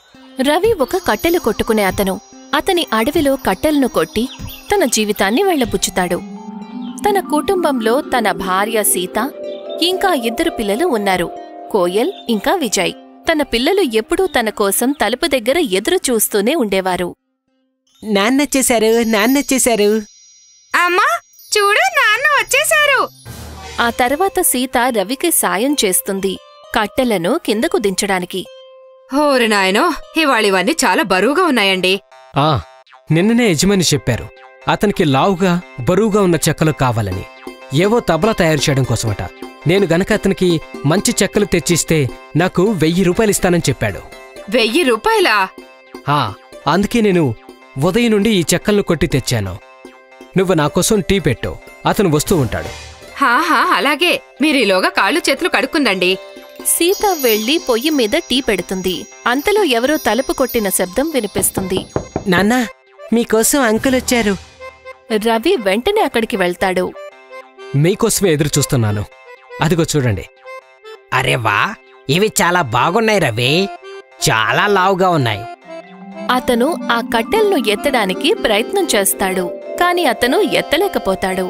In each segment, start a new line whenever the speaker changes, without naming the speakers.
రవి ఒక కట్టెలు కొట్టుకునే అతను అతని అడవిలో కట్టెలను కొట్టి తన జీవితాన్ని వెళ్లబుచ్చుతాడు తన కుటుంబంలో తన భార్య సీత ఇంకా ఇద్దరు పిల్లలు ఉన్నారు కోయల్ ఇంకా విజయ్ తన పిల్లలు ఎప్పుడూ తన కోసం తలుపు దగ్గర ఎదురు చూస్తూనే ఉండేవారు
నాన్నొచ్చేశారు నాన్నొచ్చేశారు
అమ్మా చూడు నాన్న వచ్చేశారు
ఆ తర్వాత సీత రవికి సాయం చేస్తుంది కట్టెలను కిందకు దించడానికి
ఓరి నాయనో ఇవాళ ఇవన్నీ చాలా బరువుగా ఉన్నాయండి
ఆ నిన్ననే యజమాని చెప్పారు అతనికి లావుగా బరువుగా ఉన్న చెక్కలు కావాలని ఏవో తబలా తయారు చేయడం కోసమట నేను గనక అతనికి మంచి చెక్కలు తెచ్చిస్తే నాకు వెయ్యి రూపాయలు ఇస్తానని చెప్పాడు
వెయ్యి రూపాయలా
ఆ అందుకే నేను ఉదయం నుండి ఈ చెక్కలను కొట్టి తెచ్చాను నువ్వు నా కోసం టీ పెట్టు అతను వస్తూ ఉంటాడు
హాహా అలాగే మీరు ఈలోగా కాళ్ళు చేతులు కడుక్కుందండి
సీత వెళ్లి పొయ్యి మీద టీ పెడుతుంది అంతలో ఎవరో తలుపు కొట్టిన శబ్దం వినిపిస్తుంది
నాన్న మీకోసం అంకుల్ వచ్చారు
రవి వెంటనే అక్కడికి వెళ్తాడు
మీకోసమే ఎదురు చూస్తున్నాను అదిగో చూడండి అరే వా ఇవి చాలా బాగున్నాయి రవి చాలా లావుగా ఉన్నాయి
అతను ఆ కట్టెలను ఎత్తడానికి ప్రయత్నం చేస్తాడు కాని అతను ఎత్తలేకపోతాడు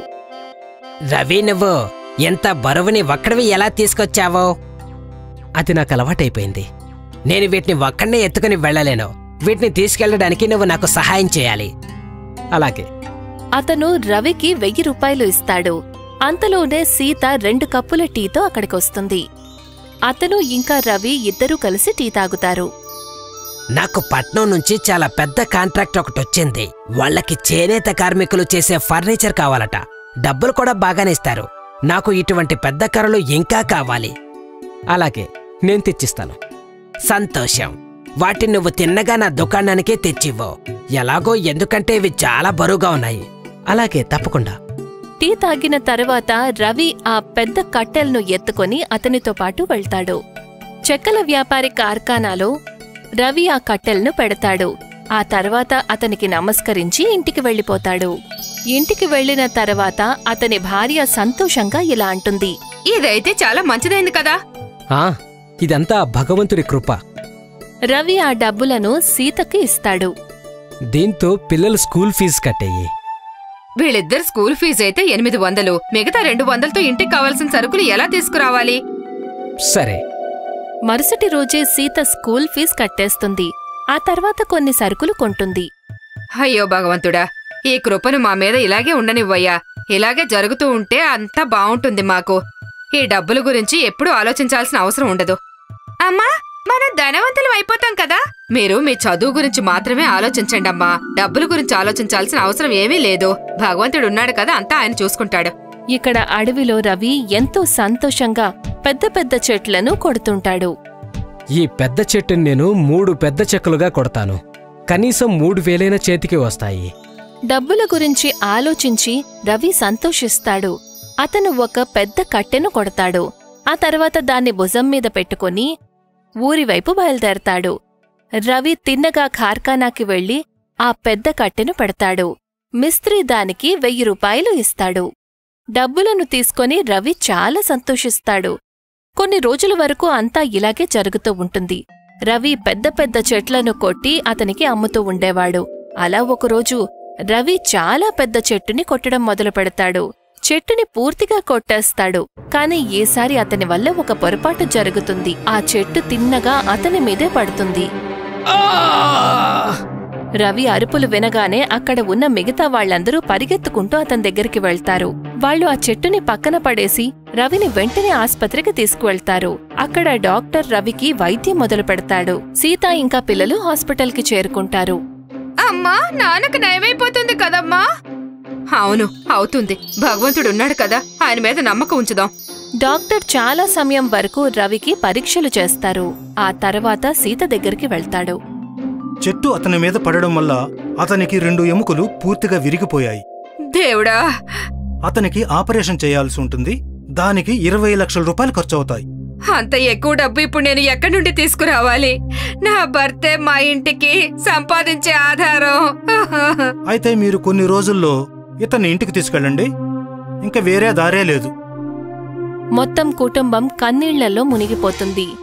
రవి నువ్వు ఎంత బరువుని ఒక్కడివి ఎలా తీసుకొచ్చావో అది నాకు అలవాటైపోయింది నేను వీటిని ఒక్కడనే ఎత్తుకుని వెళ్ళలేను వీటిని తీసుకెళ్ళడానికి నువ్వు నాకు సహాయం చేయాలి అలాగే
అతను రవికి వెయ్యి రూపాయలు ఇస్తాడు అంతలోనే సీత రెండు కప్పుల టీతో అక్కడికొస్తుంది అతను ఇంకా రవి ఇద్దరూ కలిసి టీ తాగుతారు
నాకు పట్నం నుంచి చాలా పెద్ద కాంట్రాక్ట్ ఒకటి వచ్చింది వాళ్ళకి చేనేత కార్మికులు చేసే ఫర్నిచర్ కావాలట డబ్బులు కూడా బాగానే ఇస్తారు నాకు ఇటువంటి పెద్ద కర్రలు ఇంకా కావాలి అలాగే నేను తెచ్చిస్తాను సంతోషం వాటిని నువ్వు తిన్నగా నా దుకాణానికే తెచ్చివ్వు ఎలాగో ఎందుకంటే ఇవి చాలా బరువుగా ఉన్నాయి అలాగే తప్పకుండా
టీ తాగిన తర్వాత రవి ఆ పెద్ద కట్టెలను ఎత్తుకొని అతనితో పాటు వెళ్తాడు చెక్కల వ్యాపారి కార్ఖానాలో రవి ఆ కట్టెలను పెడతాడు ఆ తర్వాత అతనికి నమస్కరించి ఇంటికి వెళ్ళిపోతాడు ఇంటికి వెళ్ళిన తర్వాత అతని భార్య సంతోషంగా ఇలా అంటుంది
ఇదైతే చాలా మంచిదైంది కదా
ఆ ఇదంతా భగవంతుడి కృప
రవి ఆ డబ్బులను సీతకి ఇస్తాడు
దీంతో పిల్లల స్కూల్ ఫీజు కట్టేయి
వీళ్ళిద్దరు స్కూల్ ఫీజు అయితే ఎనిమిది వందలు మిగతా రెండు వందలతో ఇంటికి కావాల్సిన సరుకులు ఎలా తీసుకురావాలి
సరే
మరుసటి రోజే సీత స్కూల్ ఫీజు కట్టేస్తుంది ఆ తర్వాత కొన్ని సరుకులు కొంటుంది
అయ్యో భగవంతుడా ఈ కృపను మా మీద ఇలాగే ఉండనివ్వయ్యా ఇలాగే జరుగుతూ ఉంటే అంతా బావుంటుంది మాకు ఈ డబ్బుల గురించి ఎప్పుడూ ఆలోచించాల్సిన అవసరం ఉండదు అమ్మా మనం ధనవంతులం అయిపోతాం కదా మీరు మీ చదువు గురించి మాత్రమే ఆలోచించండి అమ్మా డబ్బుల గురించి ఆలోచించాల్సిన అవసరం ఏమీ లేదు భగవంతుడు ఉన్నాడు కదా అంతా ఆయన చూసుకుంటాడు
ఇక్కడ అడవిలో రవి ఎంతో సంతోషంగా పెద్ద పెద్ద చెట్లను కొడుతుంటాడు
ఈ పెద్ద చెట్టుని నేను మూడు పెద్ద చెక్కలుగా కొడతాను కనీసం మూడు వేలైన చేతికి వస్తాయి
డబ్బుల గురించి ఆలోచించి రవి సంతోషిస్తాడు అతను ఒక పెద్ద కట్టెను కొడతాడు ఆ తర్వాత దాన్ని భుజం మీద పెట్టుకొని ఊరివైపు బయలుదేరతాడు రవి తిన్నగా కార్ఖానాకి వెళ్లి ఆ పెద్ద కట్టెను పెడతాడు మిస్త్రీ దానికి వెయ్యి రూపాయలు ఇస్తాడు డబ్బులను తీసుకొని రవి చాలా సంతోషిస్తాడు కొన్ని రోజుల వరకు అంతా ఇలాగే జరుగుతూ ఉంటుంది రవి పెద్ద పెద్ద చెట్లను కొట్టి అతనికి అమ్ముతూ ఉండేవాడు అలా ఒకరోజు రవి చాలా పెద్ద చెట్టుని కొట్టడం మొదలు పెడతాడు చెట్టుని పూర్తిగా కొట్టేస్తాడు కాని ఈసారి అతని వల్ల ఒక పొరపాటు జరుగుతుంది ఆ చెట్టు తిన్నగా అతని మీదే పడుతుంది రవి అరుపులు వినగానే అక్కడ ఉన్న మిగతా వాళ్ళందరూ పరిగెత్తుకుంటూ అతని దగ్గరికి వెళ్తారు వాళ్ళు ఆ చెట్టుని పక్కన పడేసి రవిని వెంటనే ఆస్పత్రికి తీసుకువెళ్తారు అక్కడ డాక్టర్ రవికి వైద్యం మొదలు పెడతాడు సీత ఇంకా పిల్లలు హాస్పిటల్కి చేరుకుంటారు
అమ్మా నాన్నకు నయమైపోతుంది కదమ్మా అవును అవుతుంది భగవంతుడు ఉన్నాడు కదా ఆయన మీద నమ్మకం ఉంచుదాం
డాక్టర్ చాలా సమయం వరకు రవికి పరీక్షలు చేస్తారు ఆ తర్వాత సీత దగ్గరికి వెళ్తాడు
చెట్టు అతని మీద పడడం వల్ల అతనికి రెండు ఎముకలు పూర్తిగా విరిగిపోయాయి
దేవుడా
అతనికి ఆపరేషన్ చేయాల్సి ఉంటుంది దానికి ఇరవై లక్షల రూపాయలు ఖర్చవుతాయి
అంత ఎక్కువ డబ్బు ఇప్పుడు నేను ఎక్కడి నుండి తీసుకురావాలి నా భర్తే మా ఇంటికి సంపాదించే ఆధారం
అయితే మీరు కొన్ని రోజుల్లో ఇతన్ని ఇంటికి తీసుకెళ్ళండి ఇంకా వేరే దారే లేదు
మొత్తం కుటుంబం కన్నీళ్లలో మునిగిపోతుంది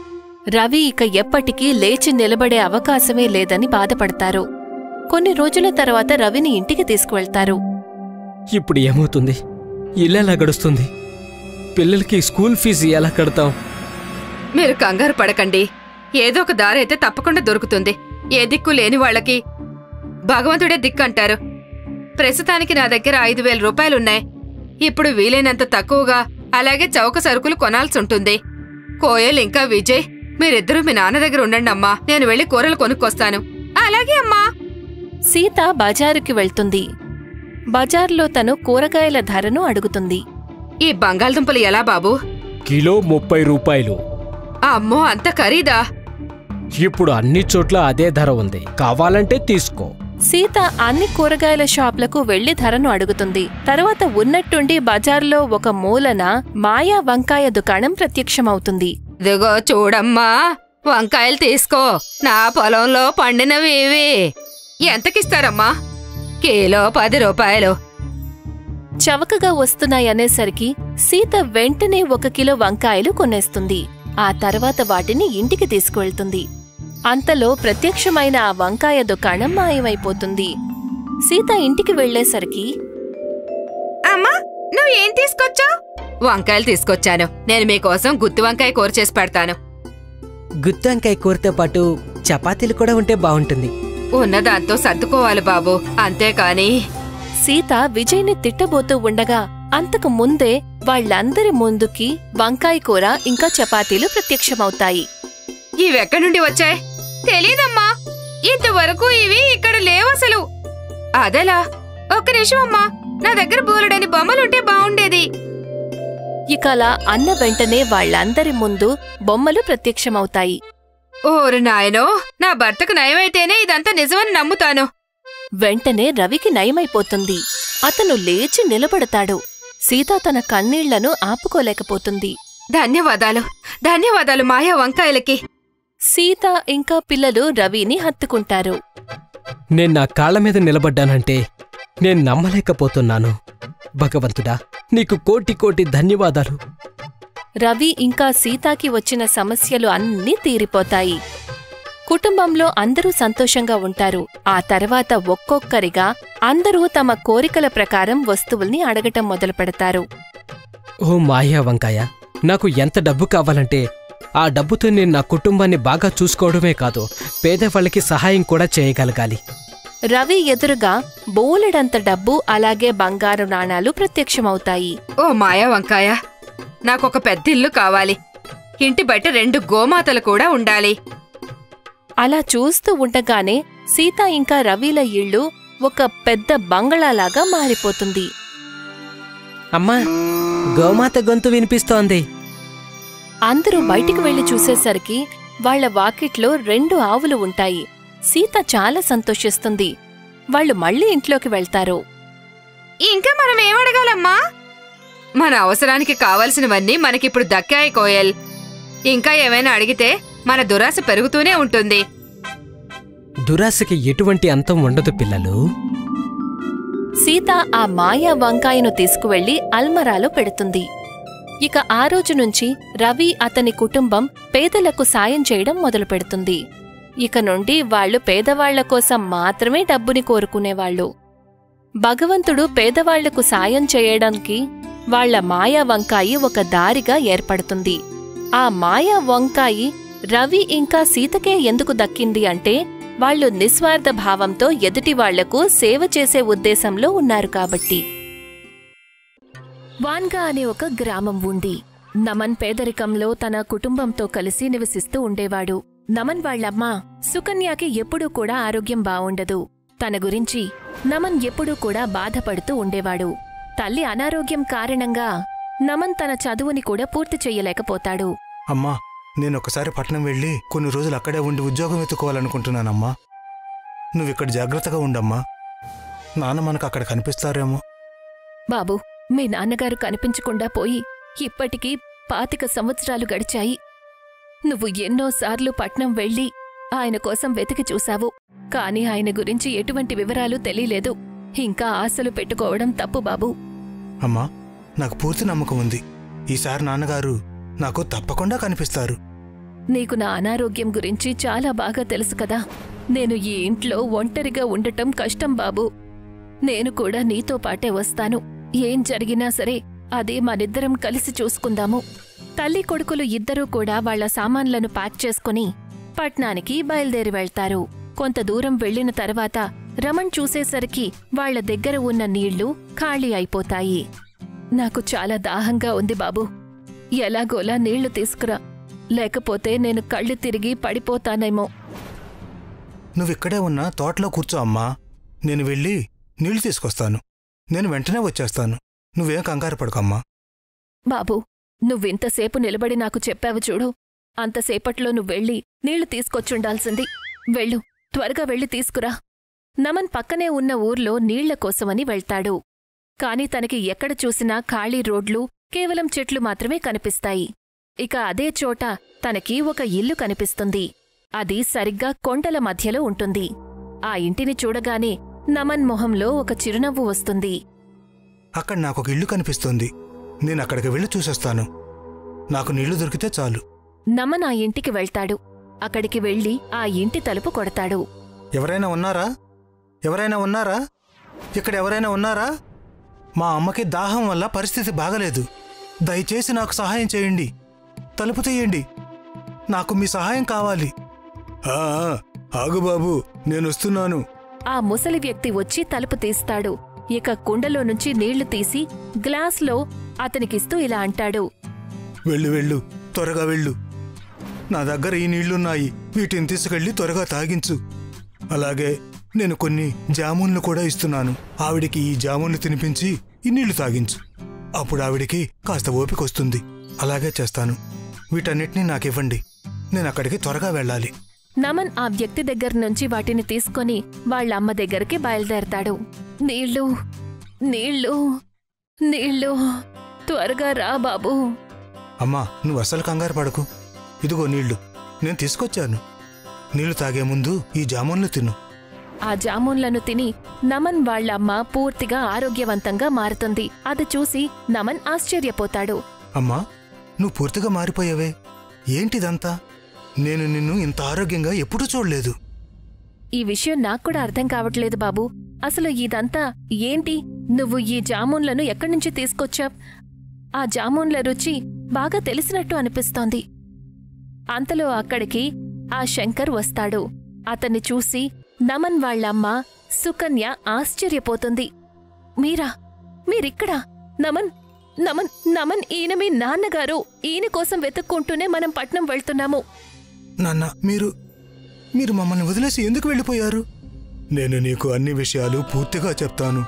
రవి ఇక ఎప్పటికీ లేచి నిలబడే అవకాశమే లేదని బాధపడతారు కొన్ని రోజుల తర్వాత రవిని ఇంటికి తీసుకువెళ్తారు
ఇప్పుడు ఏమవుతుంది ఇల్లు ఎలా గడుస్తుంది పిల్లలకి స్కూల్ ఫీజు ఎలా కడతాం
మీరు కంగారు పడకండి ఏదో ఒక దారి అయితే తప్పకుండా దొరుకుతుంది ఏ దిక్కు లేని వాళ్ళకి భగవంతుడే దిక్కు అంటారు ప్రస్తుతానికి నా దగ్గర ఐదు వేల రూపాయలున్నాయి ఇప్పుడు వీలైనంత తక్కువగా అలాగే చౌక సరుకులు కొనాల్సి ఉంటుంది కోయల్ ఇంకా విజయ్ మీరిద్దరూ మీ నాన్న దగ్గర ఉండండి అమ్మా నేను వెళ్ళి కూరలు కొనుక్కొస్తాను అలాగే అమ్మా
సీత బజారుకి వెళ్తుంది బజార్లో తను కూరగాయల ధరను అడుగుతుంది
ఈ బంగాళదుంపలు ఎలా బాబు
కిలో ముప్పై రూపాయలు
అమ్మో అంత ఖరీదా
ఇప్పుడు అన్ని చోట్ల అదే ధర ఉంది కావాలంటే తీసుకో
సీత అన్ని కూరగాయల షాప్లకు వెళ్లి ధరను అడుగుతుంది తర్వాత ఉన్నట్టుండి బజార్లో ఒక మూలన మాయా వంకాయ దుకాణం ప్రత్యక్షమవుతుంది
ఇదిగో చూడమ్మా వంకాయలు తీసుకో నా పొలంలో పండినవి ఇవి ఎంతకిస్తారమ్మా కిలో పది రూపాయలు
చవకగా వస్తున్నాయనేసరికి సీత వెంటనే ఒక కిలో వంకాయలు కొనేస్తుంది ఆ తర్వాత వాటిని ఇంటికి తీసుకువెళ్తుంది అంతలో ప్రత్యక్షమైన ఆ వంకాయ దుకాణం మాయమైపోతుంది సీత ఇంటికి వెళ్లేసరికి
అమ్మా నువ్వు ఏం తీసుకొచ్చావు వంకాయలు తీసుకొచ్చాను నేను మీకోసం గుత్తి వంకాయ కూర చేసి పెడతాను
గుత్తొంకాయ కూరతో పాటు చపాతీలు కూడా ఉంటే బాగుంటుంది
ఉన్నదాంతో సర్దుకోవాలి బాబు అంతేకాని
సీత విజయ్ని తిట్టబోతూ ఉండగా అంతకు ముందే వాళ్ళందరి ముందుకి వంకాయ కూర ఇంకా చపాతీలు ప్రత్యక్షమవుతాయి
ఇవెక్కడి నుండి వచ్చాయి తెలీదమ్మా ఇంతవరకు ఇవి ఇక్కడ లేవు అసలు అదెలా ఒక్క నిమిషం అమ్మా నా దగ్గర బోలెడని బొమ్మలుంటే బాగుండేది
ఇక అలా అన్న వెంటనే వాళ్ళందరి ముందు బొమ్మలు ప్రత్యక్షమవుతాయి
ఓరు నాయనో నా భర్తకు నయమైతేనే ఇదంతా నిజమని నమ్ముతాను
వెంటనే రవికి నయమైపోతుంది అతను లేచి నిలబడతాడు సీత తన కన్నీళ్లను ఆపుకోలేకపోతుంది
ధన్యవాదాలు ధన్యవాదాలు మాయా వంకాయలకి
సీత ఇంకా పిల్లలు రవిని హత్తుకుంటారు
నేను నా కాళ్ళ మీద నిలబడ్డానంటే నేను నమ్మలేకపోతున్నాను భగవంతుడా నీకు కోటి కోటి ధన్యవాదాలు
రవి ఇంకా సీతాకి వచ్చిన సమస్యలు అన్నీ తీరిపోతాయి కుటుంబంలో అందరూ సంతోషంగా ఉంటారు ఆ తర్వాత ఒక్కొక్కరిగా అందరూ తమ కోరికల ప్రకారం వస్తువుల్ని అడగటం మొదలుపెడతారు
ఓ మాయా వంకాయ నాకు ఎంత డబ్బు కావాలంటే ఆ డబ్బుతో నేను నా కుటుంబాన్ని బాగా చూసుకోవడమే కాదు పేదవాళ్ళకి సహాయం కూడా చేయగలగాలి
రవి ఎదురుగా బోలెడంత డబ్బు అలాగే బంగారు నాణాలు ప్రత్యక్షమవుతాయి
ఓ మాయా వంకాయ నాకొక పెద్ద ఇల్లు కావాలి ఇంటి బయట రెండు గోమాతలు కూడా ఉండాలి
అలా చూస్తూ ఉండగానే సీత ఇంకా రవిల ఇళ్ళు ఒక పెద్ద బంగళాలాగా మారిపోతుంది
అమ్మా గోమాత గొంతు వినిపిస్తోంది
అందరూ బయటికి వెళ్లి చూసేసరికి వాళ్ళ వాకిట్లో రెండు ఆవులు ఉంటాయి సీత చాలా సంతోషిస్తుంది వాళ్ళు మళ్ళీ ఇంట్లోకి వెళ్తారు
ఇంకా మనం ఏం అడగాలమ్మా మన అవసరానికి కావలసినవన్నీ మనకిప్పుడు దక్కాయి కోయల్ ఇంకా ఏమైనా అడిగితే మన దురాశ పెరుగుతూనే ఉంటుంది
దురాశకి ఎటువంటి అంతం ఉండదు పిల్లలు
సీత ఆ మాయా వంకాయను తీసుకువెళ్లి అల్మరాలో పెడుతుంది ఇక ఆ రోజు నుంచి రవి అతని కుటుంబం పేదలకు సాయం చేయడం మొదలుపెడుతుంది ఇక నుండి వాళ్ళు పేదవాళ్ల కోసం మాత్రమే డబ్బుని కోరుకునేవాళ్ళు భగవంతుడు పేదవాళ్లకు సాయం చేయడానికి వాళ్ళ మాయా వంకాయి ఒక దారిగా ఏర్పడుతుంది ఆ మాయా వంకాయి రవి ఇంకా సీతకే ఎందుకు దక్కింది అంటే వాళ్ళు నిస్వార్థ భావంతో ఎదుటి వాళ్లకు సేవ చేసే ఉద్దేశంలో ఉన్నారు కాబట్టి వాన్గా అనే ఒక గ్రామం ఉంది నమన్ పేదరికంలో తన కుటుంబంతో కలిసి నివసిస్తూ ఉండేవాడు నమన్ వాళ్ళమ్మ సుకన్యకి ఎప్పుడూ కూడా ఆరోగ్యం బావుండదు తన గురించి నమన్ ఎప్పుడూ కూడా బాధపడుతూ ఉండేవాడు తల్లి అనారోగ్యం కారణంగా నమన్ తన చదువుని కూడా పూర్తి చెయ్యలేకపోతాడు
అమ్మా నేను ఒకసారి పట్నం వెళ్ళి కొన్ని రోజులు అక్కడే ఉండి ఉద్యోగం వెతుకోవాలనుకుంటున్నానమ్మా నువ్వు ఇక్కడ జాగ్రత్తగా ఉండమ్మా నాన్న మనకు అక్కడ కనిపిస్తారేమో
బాబు మీ నాన్నగారు కనిపించకుండా పోయి ఇప్పటికీ పాతిక సంవత్సరాలు గడిచాయి నువ్వు ఎన్నోసార్లు పట్నం వెళ్ళి ఆయన కోసం వెతికి చూశావు కాని ఆయన గురించి ఎటువంటి వివరాలు తెలియలేదు ఇంకా ఆశలు పెట్టుకోవడం తప్పు బాబు
అమ్మా నాకు పూర్తి నమ్మకం ఉంది ఈసారి నాన్నగారు నాకు తప్పకుండా కనిపిస్తారు
నీకు నా అనారోగ్యం గురించి చాలా బాగా తెలుసు కదా నేను ఈ ఇంట్లో ఒంటరిగా ఉండటం కష్టం బాబు నేను కూడా నీతో పాటే వస్తాను ఏం జరిగినా సరే అది మనిద్దరం కలిసి చూసుకుందాము తల్లి కొడుకులు ఇద్దరూ కూడా వాళ్ళ సామాన్లను ప్యాక్ చేసుకుని పట్నానికి బయలుదేరి వెళ్తారు కొంత దూరం వెళ్ళిన తర్వాత రమణ్ చూసేసరికి వాళ్ళ దగ్గర ఉన్న నీళ్లు ఖాళీ అయిపోతాయి నాకు చాలా దాహంగా ఉంది బాబు ఎలాగోలా నీళ్లు తీసుకురా లేకపోతే నేను కళ్ళు తిరిగి పడిపోతానేమో
నువ్విక్కడే ఉన్న తోటలో కూర్చో అమ్మా నేను వెళ్ళి నీళ్లు తీసుకొస్తాను నేను వెంటనే వచ్చేస్తాను నువ్వేం కంగారు పడకమ్మా
బాబు నువ్వింతసేపు నిలబడి నాకు చెప్పావు చూడు అంతసేపట్లో నువ్వెళ్ళి నీళ్లు తీసుకొచ్చుండాల్సింది వెళ్ళు త్వరగా వెళ్ళి తీసుకురా నమన్ పక్కనే ఉన్న ఊర్లో నీళ్ల కోసమని వెళ్తాడు కాని తనకి ఎక్కడ చూసినా ఖాళీ రోడ్లు కేవలం చెట్లు మాత్రమే కనిపిస్తాయి ఇక అదే చోట తనకి ఒక ఇల్లు కనిపిస్తుంది అది సరిగ్గా కొండల మధ్యలో ఉంటుంది ఆ ఇంటిని చూడగానే నమన్ మొహంలో ఒక చిరునవ్వు వస్తుంది
అక్కడ నాకు ఒక ఇల్లు కనిపిస్తుంది నేను అక్కడికి వెళ్ళి చూసొస్తాను నాకు నీళ్లు దొరికితే చాలు
నమన్ ఆ ఇంటికి వెళ్తాడు అక్కడికి వెళ్లి ఆ ఇంటి తలుపు కొడతాడు
ఎవరైనా ఉన్నారా ఎవరైనా ఉన్నారా ఇక్కడ ఎవరైనా ఉన్నారా మా అమ్మకి దాహం వల్ల పరిస్థితి బాగలేదు దయచేసి నాకు సహాయం చేయండి తలుపు తీయండి నాకు మీ సహాయం కావాలి ఆ, ఆ, ఆగు బాబు నేను వస్తున్నాను
ఆ ముసలి వ్యక్తి వచ్చి తలుపు తీస్తాడు ఇక కుండలో నుంచి నీళ్లు తీసి గ్లాస్లో అతనికిస్తూ ఇలా అంటాడు
వెళ్ళు వెళ్ళు త్వరగా వెళ్ళు నా దగ్గర ఈ నీళ్లున్నాయి వీటిని తీసుకెళ్ళి త్వరగా తాగించు అలాగే నేను కొన్ని జామున్లు కూడా ఇస్తున్నాను ఆవిడికి ఈ జామున్లు తినిపించి ఈ నీళ్లు తాగించు అప్పుడు ఆవిడికి కాస్త ఓపిక వస్తుంది అలాగే చేస్తాను వీటన్నిటినీ నాకివ్వండి నేను అక్కడికి త్వరగా వెళ్ళాలి
నమన్ ఆ వ్యక్తి దగ్గర నుంచి వాటిని తీసుకొని వాళ్ళ అమ్మ దగ్గరికి బయలుదేరతాడు నీళ్ళు నీళ్ళు నీళ్ళు త్వరగా రా బాబూ
అమ్మా నువ్వు అస్సలు కంగారు పడకు ఇదిగో నీళ్లు నేను తీసుకొచ్చాను నీళ్లు తాగే ముందు ఈ జామున్లు తిను
ఆ జామున్లను తిని నమన్ వాళ్ళమ్మ పూర్తిగా ఆరోగ్యవంతంగా మారుతుంది అది చూసి నమన్ ఆశ్చర్యపోతాడు
అమ్మా నువ్వు పూర్తిగా మారిపోయావే ఏంటిదంతా నేను నిన్ను ఇంత ఆరోగ్యంగా ఎప్పుడూ చూడలేదు
ఈ విషయం నాకు కూడా అర్థం కావట్లేదు బాబు అసలు ఇదంతా ఏంటి నువ్వు ఈ జామున్లను ఎక్కడి నుంచి తీసుకొచ్చావ్ ఆ జామున్ల రుచి బాగా తెలిసినట్టు అనిపిస్తోంది అంతలో అక్కడికి ఆ శంకర్ వస్తాడు అతన్ని చూసి నమన్ వాళ్ళమ్మ సుకన్య ఆశ్చర్యపోతుంది మీరా మీరిక్కడా నమన్ నమన్ నమన్ ఈయన మీ నాన్నగారు ఈయన కోసం వెతుక్కుంటూనే మనం పట్నం వెళ్తున్నాము
నాన్న మీరు మీరు మమ్మల్ని వదిలేసి ఎందుకు వెళ్ళిపోయారు నేను నీకు అన్ని విషయాలు పూర్తిగా చెప్తాను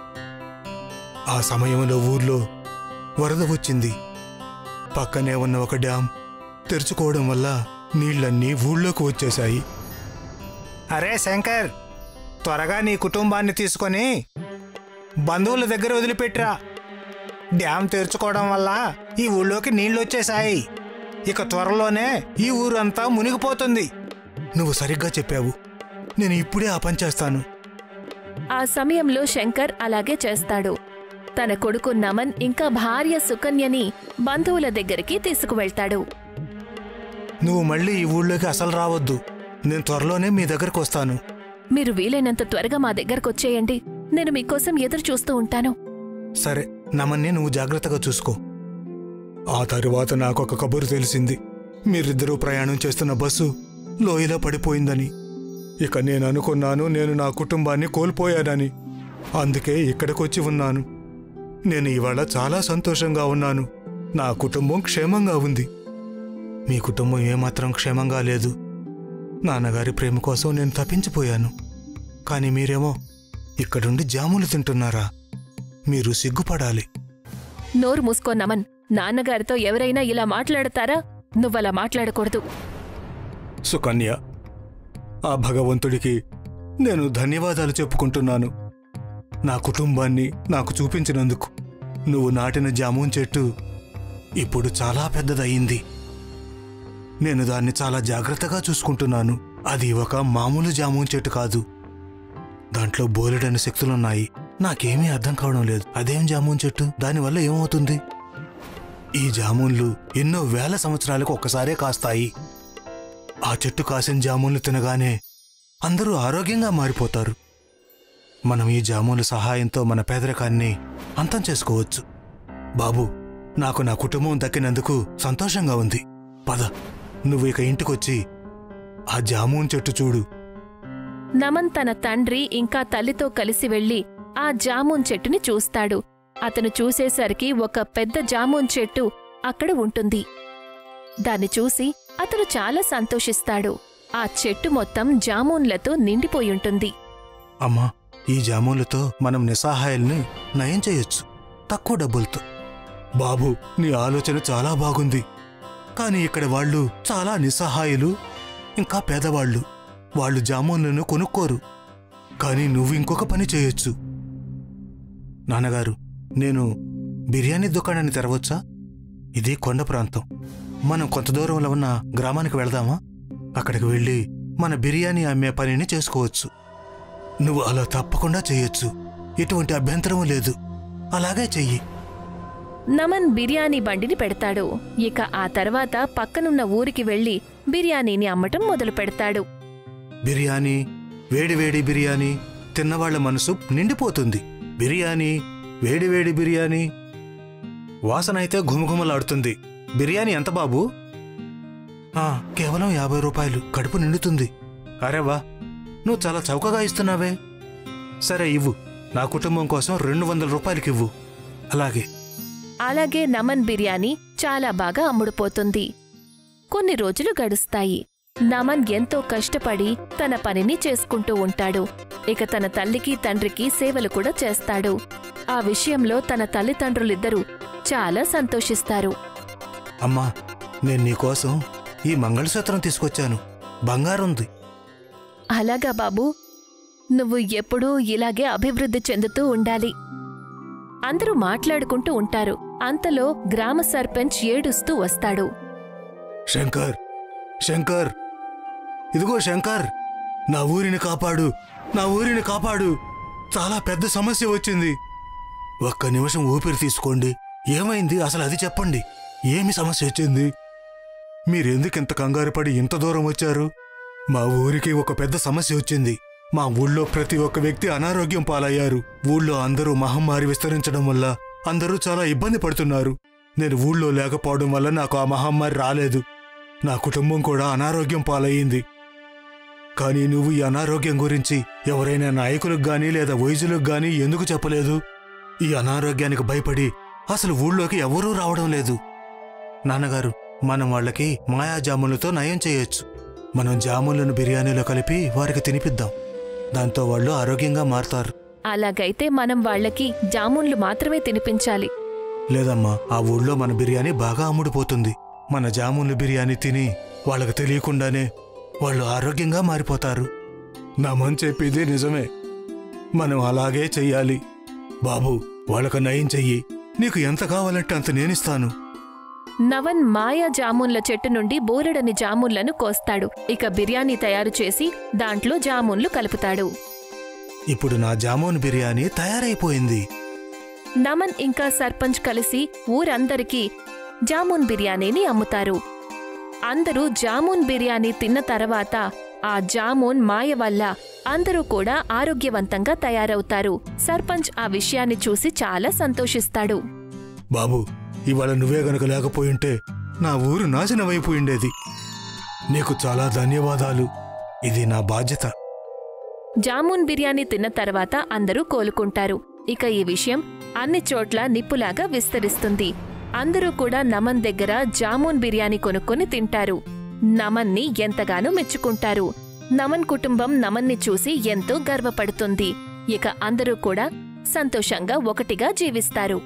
ఆ సమయంలో ఊర్లో వరద వచ్చింది పక్కనే ఉన్న ఒక డ్యాం తెరుచుకోవడం వల్ల నీళ్లన్నీ ఊళ్ళోకి వచ్చేశాయి అరే శంకర్ త్వరగా నీ కుటుంబాన్ని తీసుకొని బంధువుల దగ్గర వదిలిపెట్రా డ్యాం తెరుచుకోవడం వల్ల ఈ ఊళ్ళోకి నీళ్లు వచ్చేశాయి ఇక త్వరలోనే ఈ ఊరంతా మునిగిపోతుంది నువ్వు సరిగ్గా చెప్పావు నేను ఇప్పుడే ఆ పని చేస్తాను
ఆ సమయంలో శంకర్ అలాగే చేస్తాడు తన కొడుకు నమన్ ఇంకా భార్య సుకన్యని బంధువుల దగ్గరికి తీసుకువెళ్తాడు
నువ్వు మళ్ళీ ఈ ఊళ్ళోకి అసలు రావద్దు నేను త్వరలోనే మీ దగ్గరకు వస్తాను
మీరు వీలైనంత త్వరగా మా దగ్గరకొచ్చేయండి నేను మీకోసం ఎదురు చూస్తూ ఉంటాను
సరే నమన్ని నువ్వు జాగ్రత్తగా చూసుకో ఆ తరువాత నాకొక కబురు తెలిసింది మీరిద్దరూ ప్రయాణం చేస్తున్న బస్సు లోయలో పడిపోయిందని ఇక నేను అనుకున్నాను నేను నా కుటుంబాన్ని కోల్పోయానని అందుకే ఇక్కడికొచ్చి ఉన్నాను నేను ఇవాళ చాలా సంతోషంగా ఉన్నాను నా కుటుంబం క్షేమంగా ఉంది మీ కుటుంబం ఏమాత్రం క్షేమంగా లేదు నాన్నగారి ప్రేమ కోసం నేను తప్పించిపోయాను కానీ మీరేమో ఇక్కడుండి జాములు తింటున్నారా మీరు సిగ్గుపడాలి
నోరు మూసుకో నమన్ నాన్నగారితో ఎవరైనా ఇలా మాట్లాడతారా నువ్వలా మాట్లాడకూడదు
సుకన్య ఆ భగవంతుడికి నేను ధన్యవాదాలు చెప్పుకుంటున్నాను నా కుటుంబాన్ని నాకు చూపించినందుకు నువ్వు నాటిన జామూన్ చెట్టు ఇప్పుడు చాలా పెద్దదయ్యింది నేను దాన్ని చాలా జాగ్రత్తగా చూసుకుంటున్నాను అది ఒక మామూలు జామూన్ చెట్టు కాదు దాంట్లో బోలెడని శక్తులున్నాయి నాకేమీ అర్థం కావడం లేదు అదేం జామూన్ చెట్టు దానివల్ల ఏమవుతుంది ఈ జామూన్లు ఎన్నో వేల సంవత్సరాలకు ఒక్కసారే కాస్తాయి ఆ చెట్టు కాసిన జామున్లు తినగానే అందరూ ఆరోగ్యంగా మారిపోతారు మనం ఈ జామున్ల సహాయంతో మన పేదరికాన్ని అంతం చేసుకోవచ్చు బాబు నాకు నా కుటుంబం దక్కినందుకు సంతోషంగా ఉంది పద నువ్వు ఇక ఇంటికొచ్చి ఆ జామూన్ చెట్టు చూడు
నమన్ తన తండ్రి ఇంకా తల్లితో కలిసి వెళ్లి ఆ జామూన్ చెట్టుని చూస్తాడు అతను చూసేసరికి ఒక పెద్ద జామూన్ చెట్టు అక్కడ ఉంటుంది దాన్ని చూసి అతను చాలా సంతోషిస్తాడు ఆ చెట్టు మొత్తం జామూన్లతో నిండిపోయుంటుంది
అమ్మా ఈ జామూన్లతో మనం నిస్సహాయాల్ని నయం చేయొచ్చు తక్కువ డబ్బులతో బాబు నీ ఆలోచన చాలా బాగుంది కానీ ఇక్కడ వాళ్ళు చాలా నిస్సహాయులు ఇంకా పేదవాళ్ళు వాళ్ళు జామూన్లను కొనుక్కోరు కానీ నువ్వు ఇంకొక పని చేయొచ్చు నాన్నగారు నేను బిర్యానీ దుకాణాన్ని తెరవచ్చా ఇది కొండ ప్రాంతం మనం కొంత దూరంలో ఉన్న గ్రామానికి వెళదామా అక్కడికి వెళ్ళి మన బిర్యానీ అమ్మే పనిని చేసుకోవచ్చు నువ్వు అలా తప్పకుండా చేయొచ్చు ఎటువంటి అభ్యంతరం లేదు అలాగే చెయ్యి
నమన్ బిర్యానీ బండిని పెడతాడు ఇక ఆ తర్వాత పక్కనున్న ఊరికి వెళ్లి బిర్యానీని అమ్మటం మొదలు పెడతాడు
బిర్యానీ వేడివేడి బిర్యానీ తిన్నవాళ్ల మనసు నిండిపోతుంది బిర్యానీ వేడివేడి బిర్యానీ వాసన అయితే ఘుమఘుమలాడుతుంది బిర్యానీ ఎంత బాబు ఆ, కేవలం యాభై రూపాయలు కడుపు నిండుతుంది అరే వా నువ్వు చాలా చౌకగా ఇస్తున్నావే సరే ఇవ్వు నా కుటుంబం కోసం రెండు వందల రూపాయలకి ఇవ్వు అలాగే
అలాగే నమన్ బిర్యానీ చాలా బాగా అమ్ముడుపోతుంది కొన్ని రోజులు గడుస్తాయి నమన్ ఎంతో కష్టపడి తన పనిని చేసుకుంటూ ఉంటాడు ఇక తన తల్లికి తండ్రికి సేవలు కూడా చేస్తాడు ఆ విషయంలో తన తల్లిదండ్రులిద్దరూ చాలా సంతోషిస్తారు
అమ్మా నేను నీకోసం ఈ మంగళసూత్రం తీసుకొచ్చాను బంగారుంది
అలాగా బాబూ నువ్వు ఎప్పుడూ ఇలాగే అభివృద్ధి చెందుతూ ఉండాలి అందరూ మాట్లాడుకుంటూ ఉంటారు అంతలో గ్రామ సర్పంచ్ ఏడుస్తూ వస్తాడు
శంకర్ శంకర్ ఇదిగో శంకర్ నా ఊరిని కాపాడు నా ఊరిని కాపాడు చాలా పెద్ద సమస్య వచ్చింది ఒక్క నిమిషం ఊపిరి తీసుకోండి ఏమైంది అసలు అది చెప్పండి ఏమి సమస్య వచ్చింది మీరెందుకు ఇంత కంగారు పడి ఇంత దూరం వచ్చారు మా ఊరికి ఒక పెద్ద సమస్య వచ్చింది మా ఊళ్ళో ప్రతి ఒక్క వ్యక్తి అనారోగ్యం పాలయ్యారు ఊళ్ళో అందరూ మహమ్మారి విస్తరించడం వల్ల అందరూ చాలా ఇబ్బంది పడుతున్నారు నేను ఊళ్ళో లేకపోవడం వల్ల నాకు ఆ మహమ్మారి రాలేదు నా కుటుంబం కూడా అనారోగ్యం పాలయ్యింది కానీ నువ్వు ఈ అనారోగ్యం గురించి ఎవరైనా నాయకులకు గాని లేదా వైద్యులకు గాని ఎందుకు చెప్పలేదు ఈ అనారోగ్యానికి భయపడి అసలు ఊళ్ళోకి ఎవరూ రావడం లేదు నాన్నగారు మనం వాళ్ళకి మాయాజాములతో నయం చేయొచ్చు మనం జాములను బిర్యానీలో కలిపి వారికి తినిపిద్దాం దాంతో వాళ్ళు ఆరోగ్యంగా మారతారు
అలాగైతే మనం వాళ్ళకి జామున్లు మాత్రమే తినిపించాలి
లేదమ్మా ఆ ఊళ్ళో మన బిర్యానీ బాగా అమ్ముడుపోతుంది మన జామున్లు బిర్యానీ తిని వాళ్ళకి తెలియకుండానే వాళ్ళు ఆరోగ్యంగా మారిపోతారు నా మన్ చెప్పేది నిజమే మనం అలాగే చెయ్యాలి బాబు వాళ్ళకు నయం చెయ్యి నీకు ఎంత కావాలంటే అంత నేనిస్తాను
నవన్ మాయా జామున్ల చెట్టు నుండి బోలెడని జామున్లను కోస్తాడు ఇక బిర్యానీ తయారు చేసి దాంట్లో జామున్లు కలుపుతాడు
ఇప్పుడు నా జామున్ బిర్యానీ తయారైపోయింది
నమన్ ఇంకా సర్పంచ్ కలిసి ఊరందరికీ జామున్ బిర్యానీని అమ్ముతారు అందరూ జామున్ బిర్యానీ తిన్న తర్వాత ఆ జామున్ మాయ వల్ల అందరూ కూడా ఆరోగ్యవంతంగా తయారవుతారు సర్పంచ్ ఆ విషయాన్ని చూసి చాలా సంతోషిస్తాడు
బాబు ఇవాళ నువ్వే గనక లేకపోయింటే నా ఊరు నాశనమైపోయిండేది నీకు చాలా ధన్యవాదాలు ఇది నా బాధ్యత
జామున్ బిర్యానీ తిన్న తర్వాత అందరూ కోలుకుంటారు ఇక ఈ విషయం అన్ని చోట్ల నిప్పులాగా విస్తరిస్తుంది అందరూ కూడా నమన్ దగ్గర జామున్ బిర్యానీ కొనుక్కొని తింటారు నమన్ని ఎంతగానో మెచ్చుకుంటారు నమన్ కుటుంబం నమన్ని చూసి ఎంతో గర్వపడుతుంది ఇక అందరూ కూడా సంతోషంగా ఒకటిగా జీవిస్తారు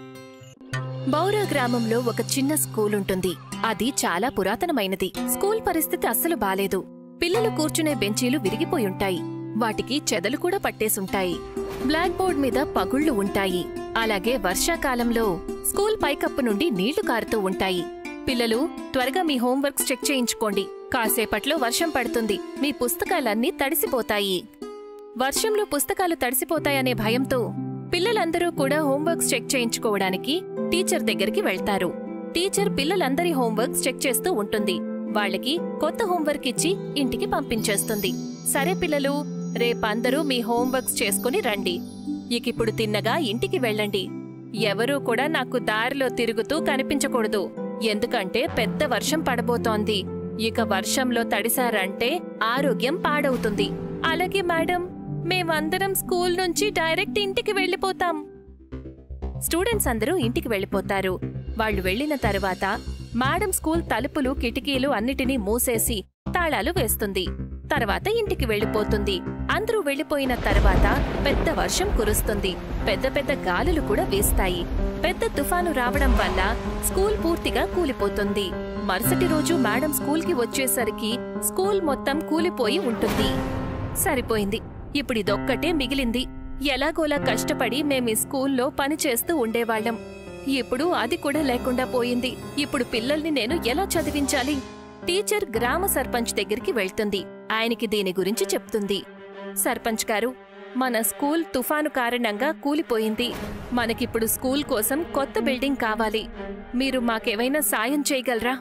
బౌరా గ్రామంలో ఒక చిన్న స్కూల్ ఉంటుంది అది చాలా పురాతనమైనది స్కూల్ పరిస్థితి అస్సలు బాలేదు పిల్లలు కూర్చునే బెంచీలు విరిగిపోయుంటాయి వాటికి చెదలు కూడా పట్టేసుంటాయి బ్లాక్ బోర్డ్ మీద పగుళ్లు ఉంటాయి అలాగే వర్షాకాలంలో స్కూల్ పైకప్పు నుండి నీళ్లు కారుతూ ఉంటాయి పిల్లలు త్వరగా మీ హోంవర్క్స్ చెక్ చేయించుకోండి కాసేపట్లో వర్షం పడుతుంది మీ పుస్తకాలన్నీ తడిసిపోతాయి వర్షంలో పుస్తకాలు తడిసిపోతాయనే భయంతో పిల్లలందరూ కూడా హోంవర్క్స్ చెక్ చేయించుకోవడానికి టీచర్ దగ్గరికి వెళ్తారు టీచర్ పిల్లలందరి హోంవర్క్స్ చెక్ చేస్తూ ఉంటుంది వాళ్ళకి కొత్త హోంవర్క్ ఇచ్చి ఇంటికి పంపించేస్తుంది సరే పిల్లలు రేపందరూ మీ హోంవర్క్స్ చేసుకుని రండి ఇకిప్పుడు తిన్నగా ఇంటికి వెళ్ళండి ఎవరూ కూడా నాకు దారిలో తిరుగుతూ కనిపించకూడదు ఎందుకంటే పెద్ద వర్షం పడబోతోంది ఇక వర్షంలో తడిసారంటే ఆరోగ్యం పాడవుతుంది అలాగే మేడం మేమందరం స్కూల్ నుంచి డైరెక్ట్ ఇంటికి వెళ్ళిపోతాం స్టూడెంట్స్ అందరూ ఇంటికి వెళ్ళిపోతారు వాళ్ళు వెళ్ళిన తరువాత మేడం స్కూల్ తలుపులు కిటికీలు అన్నిటినీ మూసేసి తాళాలు వేస్తుంది తర్వాత ఇంటికి వెళ్ళిపోతుంది అందరూ వెళ్ళిపోయిన తర్వాత పెద్ద వర్షం కురుస్తుంది పెద్ద పెద్ద గాలులు కూడా వీస్తాయి పెద్ద తుఫాను రావడం వల్ల స్కూల్ పూర్తిగా కూలిపోతుంది మరుసటి రోజు మేడం స్కూల్కి వచ్చేసరికి స్కూల్ మొత్తం కూలిపోయి ఉంటుంది సరిపోయింది ఇప్పుడు ఇదొక్కటే మిగిలింది ఎలాగోలా కష్టపడి మేం ఈ స్కూల్లో పని చేస్తూ ఉండేవాళ్ళం ఇప్పుడు అది కూడా లేకుండా పోయింది ఇప్పుడు పిల్లల్ని నేను ఎలా చదివించాలి టీచర్ గ్రామ సర్పంచ్ దగ్గరికి వెళ్తుంది ఆయనకి దీని గురించి చెప్తుంది సర్పంచ్ గారు మన స్కూల్ తుఫాను కారణంగా కూలిపోయింది మనకిప్పుడు స్కూల్ కోసం కొత్త బిల్డింగ్ కావాలి మీరు మాకేమైనా సాయం చేయగలరా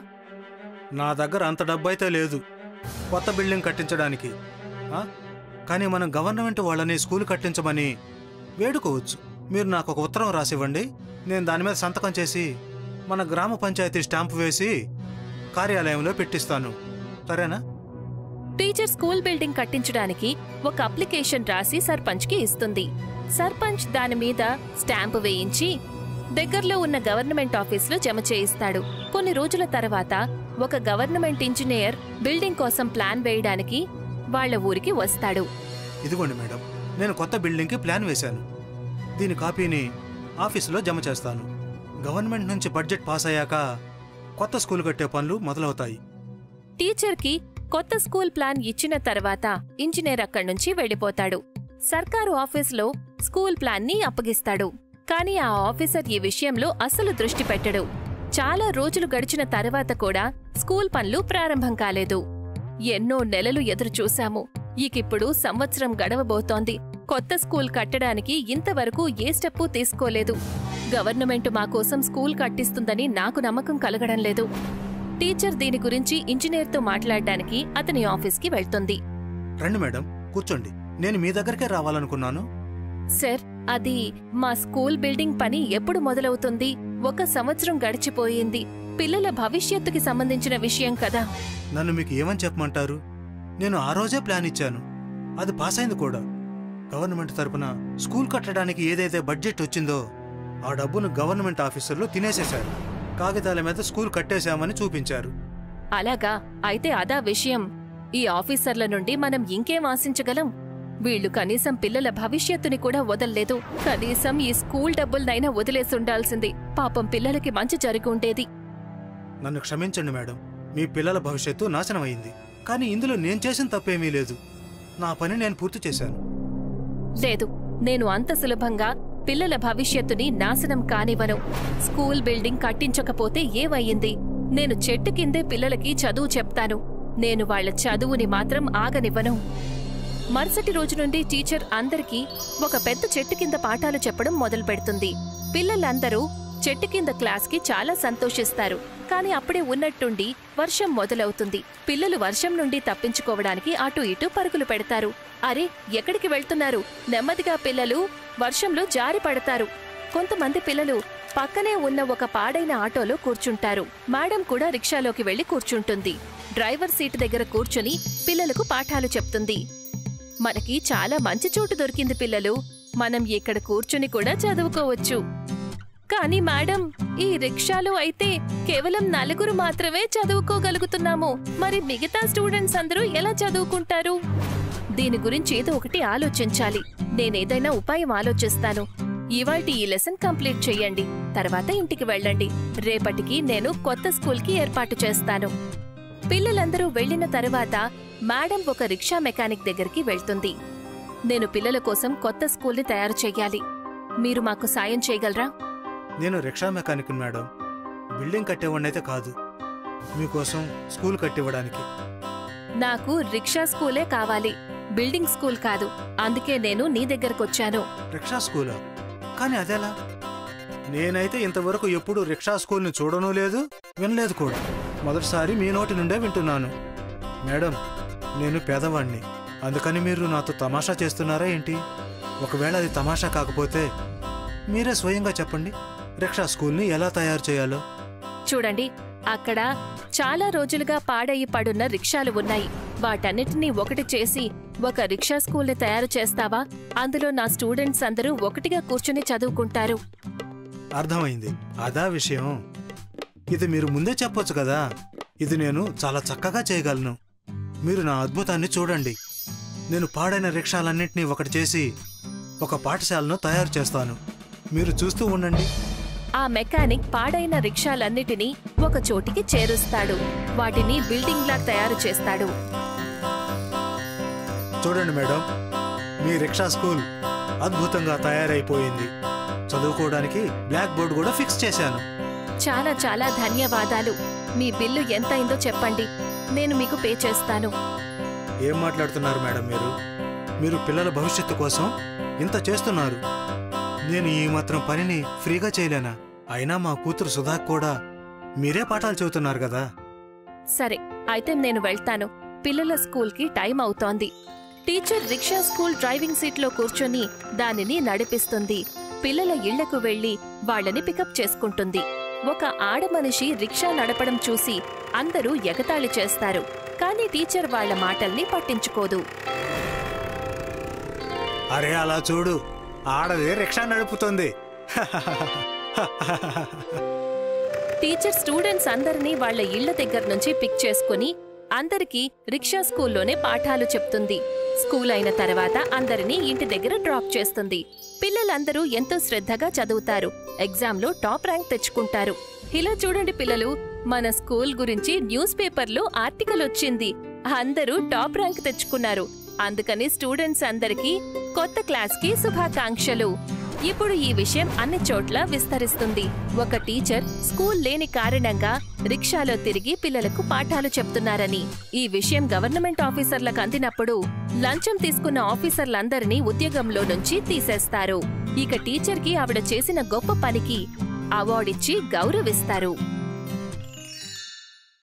నా దగ్గర అంత డబ్బైతే లేదు కొత్త బిల్డింగ్ కట్టించడానికి ఆ? కానీ మనం గవర్నమెంట్ వాళ్ళని స్కూల్ కట్టించమని వేడుకోవచ్చు మీరు నాకు ఒక ఉత్తరం రాసివ్వండి నేను దాని మీద సంతకం చేసి మన గ్రామ పంచాయతీ స్టాంపు వేసి కార్యాలయంలో పెట్టిస్తాను సరేనా
టీచర్ స్కూల్ బిల్డింగ్ కట్టించడానికి ఒక అప్లికేషన్ రాసి సర్పంచ్కి ఇస్తుంది సర్పంచ్ దాని మీద స్టాంపు వేయించి దగ్గరలో ఉన్న గవర్నమెంట్ ఆఫీసులో జమ చేయిస్తాడు కొన్ని రోజుల తర్వాత ఒక గవర్నమెంట్ ఇంజనీర్ బిల్డింగ్ కోసం ప్లాన్ వేయడానికి వాళ్ళ ఊరికి వస్తాడు
ఇదిగోండి మేడం నేను కొత్త బిల్డింగ్కి ప్లాన్ వేశాను దీని కాపీని ఆఫీసులో జమ చేస్తాను గవర్నమెంట్ నుంచి బడ్జెట్ పాస్ అయ్యాక కొత్త స్కూల్ కట్టే పనులు మొదలవుతాయి
టీచర్కి కొత్త స్కూల్ ప్లాన్ ఇచ్చిన తర్వాత ఇంజనీర్ అక్కడి నుంచి వెళ్ళిపోతాడు సర్కారు ఆఫీసులో స్కూల్ ప్లాన్ని అప్పగిస్తాడు కానీ ఆ ఆఫీసర్ ఈ విషయంలో అసలు దృష్టి పెట్టడు చాలా రోజులు గడిచిన తర్వాత కూడా స్కూల్ పనులు ప్రారంభం కాలేదు ఎన్నో నెలలు ఎదురు చూశాము ఈకిప్పుడు సంవత్సరం గడవబోతోంది కొత్త స్కూల్ కట్టడానికి ఇంతవరకు ఏ స్టెప్పు తీసుకోలేదు గవర్నమెంట్ మా కోసం స్కూల్ కట్టిస్తుందని నాకు నమ్మకం కలగడం లేదు టీచర్ దీని గురించి ఇంజనీర్తో మాట్లాడడానికి అతని ఆఫీస్కి వెళ్తుంది
రండి మేడం కూర్చోండి నేను మీ దగ్గరికే రావాలనుకున్నాను
సార్ అది మా స్కూల్ బిల్డింగ్ పని ఎప్పుడు మొదలవుతుంది ఒక సంవత్సరం గడిచిపోయింది పిల్లల భవిష్యత్తుకి సంబంధించిన విషయం కదా
నన్ను మీకు ఏమని చెప్పమంటారు నేను ఆ రోజే ప్లాన్ ఇచ్చాను అది పాస్ అయింది కూడా గవర్నమెంట్ తరపున స్కూల్ కట్టడానికి ఏదైతే బడ్జెట్ వచ్చిందో ఆ డబ్బును గవర్నమెంట్ ఆఫీసర్లు తినేసేశారు కాగితాల మీద స్కూల్ కట్టేశామని చూపించారు
అలాగా అయితే అదా విషయం ఈ ఆఫీసర్ల నుండి మనం ఇంకేం ఆశించగలం వీళ్ళు కనీసం పిల్లల భవిష్యత్తుని కూడా వదల్లేదు కనీసం ఈ స్కూల్ డబ్బులనైనా వదిలేసి ఉండాల్సింది పాపం పిల్లలకి మంచి జరిగి ఉండేది
నన్ను క్షమించండి మేడం మీ పిల్లల భవిష్యత్తు నాశనమైంది కానీ ఇందులో నేను చేసిన తప్పేమీ లేదు నా పని నేను పూర్తి చేశాను
లేదు నేను అంత సులభంగా పిల్లల భవిష్యత్తుని నాశనం కానివ్వను స్కూల్ బిల్డింగ్ కట్టించకపోతే ఏమయ్యింది నేను చెట్టు కిందే పిల్లలకి చదువు చెప్తాను నేను వాళ్ళ చదువుని మాత్రం ఆగనివ్వను మరుసటి రోజు నుండి టీచర్ అందరికీ ఒక పెద్ద చెట్టు కింద పాఠాలు చెప్పడం మొదలు పెడుతుంది పిల్లలందరూ చెట్టు కింద క్లాస్కి చాలా సంతోషిస్తారు కానీ అప్పుడే ఉన్నట్టుండి వర్షం మొదలవుతుంది పిల్లలు వర్షం నుండి తప్పించుకోవడానికి అటు ఇటు పరుగులు పెడతారు అరే ఎక్కడికి వెళ్తున్నారు నెమ్మదిగా పిల్లలు వర్షంలో జారి పడతారు కొంతమంది పిల్లలు పక్కనే ఉన్న ఒక పాడైన ఆటోలో కూర్చుంటారు మేడం కూడా రిక్షాలోకి వెళ్లి కూర్చుంటుంది డ్రైవర్ సీటు దగ్గర కూర్చుని పిల్లలకు పాఠాలు చెప్తుంది మనకి చాలా మంచి చోటు దొరికింది పిల్లలు మనం ఇక్కడ కూర్చుని కూడా చదువుకోవచ్చు కానీ మేడం ఈ రిక్షాలో అయితే కేవలం నలుగురు మాత్రమే చదువుకోగలుగుతున్నాము మరి మిగతా స్టూడెంట్స్ అందరూ ఎలా చదువుకుంటారు దీని గురించి ఏదో ఒకటి ఆలోచించాలి నేనేదైనా ఉపాయం ఆలోచిస్తాను ఇవాల్టి ఈ లెసన్ కంప్లీట్ చెయ్యండి తర్వాత ఇంటికి వెళ్ళండి రేపటికి నేను కొత్త స్కూల్కి ఏర్పాటు చేస్తాను పిల్లలందరూ వెళ్ళిన తరువాత మేడం ఒక రిక్షా మెకానిక్ దగ్గరికి వెళ్తుంది నేను పిల్లల కోసం కొత్త స్కూల్ని తయారు చెయ్యాలి మీరు మాకు సాయం చేయగలరా
నేను రిక్షా మెకానిక్ మేడం బిల్డింగ్ కట్టేవాడినైతే కాదు మీకోసం స్కూల్ కట్టివ్వడానికి
నాకు రిక్షా స్కూలే కావాలి బిల్డింగ్ స్కూల్ కాదు అందుకే నేను నీ దగ్గరకొచ్చాను
రిక్షా స్కూలా కానీ అదెలా నేనైతే ఇంతవరకు ఎప్పుడు రిక్షా స్కూల్ని చూడనూ లేదు వినలేదు కూడా మొదటిసారి మీ నోటి నుండే వింటున్నాను మేడం నేను పేదవాణ్ణి అందుకని మీరు నాతో తమాషా చేస్తున్నారా ఏంటి ఒకవేళ అది తమాషా కాకపోతే మీరే స్వయంగా చెప్పండి రిక్షా స్కూల్ని ఎలా తయారు చేయాలో
చూడండి అక్కడ చాలా రోజులుగా పాడయి పడున్న రిక్షాలు ఉన్నాయి వాటన్నిటినీ ఒకటి చేసి ఒక రిక్షా స్కూల్ని తయారు చేస్తావా అందులో నా స్టూడెంట్స్ అందరూ ఒకటిగా కూర్చుని చదువుకుంటారు
అర్థమైంది అదా విషయం ఇది మీరు ముందే చెప్పొచ్చు కదా ఇది నేను చాలా చక్కగా చేయగలను మీరు నా అద్భుతాన్ని చూడండి నేను పాడైన రిక్షాలన్నింటినీ ఒకటి చేసి ఒక పాఠశాలను తయారు చేస్తాను మీరు చూస్తూ ఉండండి
ఆ మెకానిక్ పాడైన రిక్షాలన్నిటినీ ఒక చోటికి చేరుస్తాడు వాటిని బిల్డింగ్లా తయారు చేస్తాడు
చూడండి మేడం మీ రిక్షా స్కూల్ అద్భుతంగా తయారైపోయింది చదువుకోవడానికి బ్లాక్ బోర్డ్ కూడా ఫిక్స్ చేశాను
చాలా చాలా ధన్యవాదాలు మీ బిల్లు ఎంతైందో చెప్పండి నేను మీకు పే చేస్తాను
ఏం మాట్లాడుతున్నారు మేడం మీరు మీరు పిల్లల భవిష్యత్తు కోసం ఇంత చేస్తున్నారు నేను ఈ మాత్రం పనిని ఫ్రీగా చేయలేనా అయినా మా కూతురు సుధాక్ కూడా మీరే పాఠాలు చెబుతున్నారు కదా
సరే అయితే నేను వెళ్తాను పిల్లల స్కూల్కి టైం అవుతోంది టీచర్ రిక్షా స్కూల్ డ్రైవింగ్ సీట్లో కూర్చొని దానిని నడిపిస్తుంది పిల్లల ఇళ్లకు వెళ్లి వాళ్ళని పికప్ చేసుకుంటుంది ఒక ఆడమనిషి రిక్షా నడపడం చూసి అందరూ ఎగతాళి చేస్తారు కానీ టీచర్ వాళ్ళ మాటల్ని పట్టించుకోదు
అరే అలా చూడు ఆడది రిక్షా నడుపుతుంది
టీచర్ స్టూడెంట్స్ అందరినీ వాళ్ళ ఇళ్ల దగ్గర నుంచి పిక్ చేసుకుని అందరికీ రిక్షా స్కూల్లోనే పాఠాలు చెప్తుంది స్కూల్ అయిన తర్వాత అందరినీ ఇంటి దగ్గర డ్రాప్ చేస్తుంది పిల్లలందరూ ఎంతో శ్రద్ధగా చదువుతారు ఎగ్జామ్లో టాప్ ర్యాంక్ తెచ్చుకుంటారు ఇలా చూడండి పిల్లలు మన స్కూల్ గురించి న్యూస్ పేపర్లో ఆర్టికల్ వచ్చింది అందరూ టాప్ ర్యాంక్ తెచ్చుకున్నారు అందుకని స్టూడెంట్స్ అందరికీ కొత్త క్లాస్కి శుభాకాంక్షలు ఇప్పుడు ఈ విషయం అన్ని చోట్ల విస్తరిస్తుంది ఒక టీచర్ స్కూల్ లేని కారణంగా రిక్షాలో తిరిగి పిల్లలకు పాఠాలు చెప్తున్నారని ఈ విషయం గవర్నమెంట్ ఆఫీసర్లకు అందినప్పుడు లంచం తీసుకున్న ఆఫీసర్లందరినీ ఉద్యోగంలో నుంచి తీసేస్తారు ఇక టీచర్కి ఆవిడ చేసిన గొప్ప పనికి అవార్డిచ్చి గౌరవిస్తారు